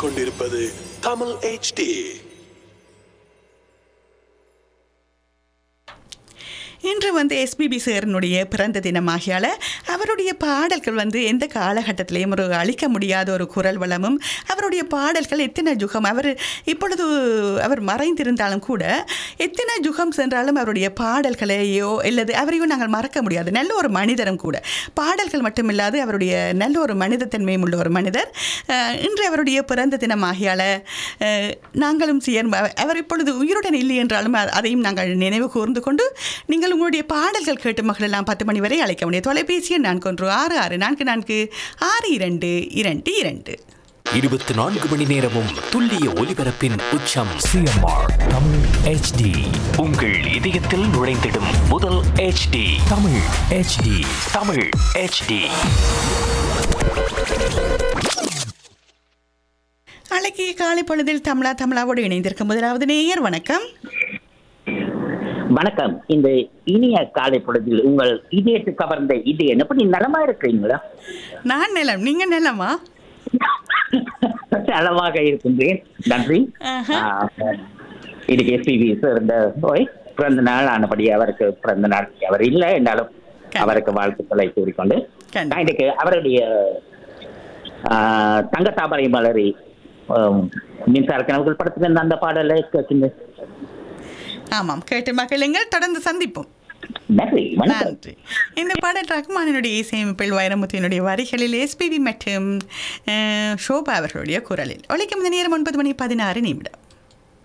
கேட்டுக்கொண்டிருப்பது தமிழ் HD இன்று வந்து எஸ்பிபி சாரினுடைய பிறந்த தினமாகியால் அவருடைய பாடல்கள் வந்து எந்த காலகட்டத்திலையும் ஒரு அழிக்க முடியாத ஒரு குரல் வளமும் அவருடைய பாடல்கள் எத்தனை ஜுகம் அவர் இப்பொழுது அவர் மறைந்திருந்தாலும் கூட எத்தனை ஜுகம் சென்றாலும் அவருடைய பாடல்களையோ அல்லது அவரையும் நாங்கள் மறக்க முடியாது நல்ல ஒரு மனிதரும் கூட பாடல்கள் மட்டுமில்லாது அவருடைய நல்ல ஒரு மனிதத்தன்மையும் உள்ள ஒரு மனிதர் அஹ், இன்று அவருடைய பிறந்த தினமாகியால் அஹ், நாங்களும் சேர்ந்து அவர்- அவர் இப்பொழுது உயிருடன் இல்லை என்றாலும் அ- அதையும் நாங்கள் நினைவு கூர்ந்து கொண்டு நீங்கள் உங்களுடைய பாடல்கள் கேட்டு மகளெல்லாம் பத்து மணி வரை அழைக்க முடியும் தொலைபேசி எண் நான்கு ஒன்று ஆறு ஆறு நான்கு நான்கு ஆறு இரண்டு இரண்டு இரண்டு இருபத்தி நான்கு மணி நேரமும் துல்லிய ஒலிபரப்பின் உச்சம் சிஎம்ஆர் தமிழ் ஹெச்டி உங்கள் இதயத்தில் நுழைந்திடும் முதல் HD Tamil HD Tamil HD அழகிய காலை பொழுதில் தமிழா தமிழாவோடு இணைந்திருக்கும் முதலாவது நேயர் வணக்கம் வணக்கம் இந்த இனிய காலை பொழுதில் உங்கள் இதயத்தை கவர்ந்த இது எப்படி நலமா இருக்கிறீங்களா நான் நிலம் நீங்க நிலமா நலமாக இருக்கின்றேன் நன்றி ஆஹா. ஆஹ், இதுக்கு எஸ்பிபி சேர்ந்த போய் பிறந்த நாள் ஆனபடி அவருக்கு பிறந்த நாள் அவர் இல்லை என்றாலும் அவருக்கு வாழ்த்துக்களை கூறிக்கொண்டு கண்டிப்பா. நான் இன்றைக்கு அவருடைய ஆஹ், தங்க தாமரை மலரி ஆஹ், மின்சார கனவுகள் படத்தில் அந்த பாடலை கேட்கின்றேன் ஆமாம் கேட்டு மகளுங்கள் தொடர்ந்து சந்திப்போம் நன்றி வணக்கம் நன்றி இந்த பாடல் ரஹ்மானினுடைய இசையமைப்பில் வைரமுத்தினுடைய வரிகளில் எஸ்பிபி மற்றும் அஹ், ஷோபா அவர்களுடைய குரலில் ஒழிக்கும் இந்த நேரம் ஒன்பது மணி பதினாறு நிமிடம்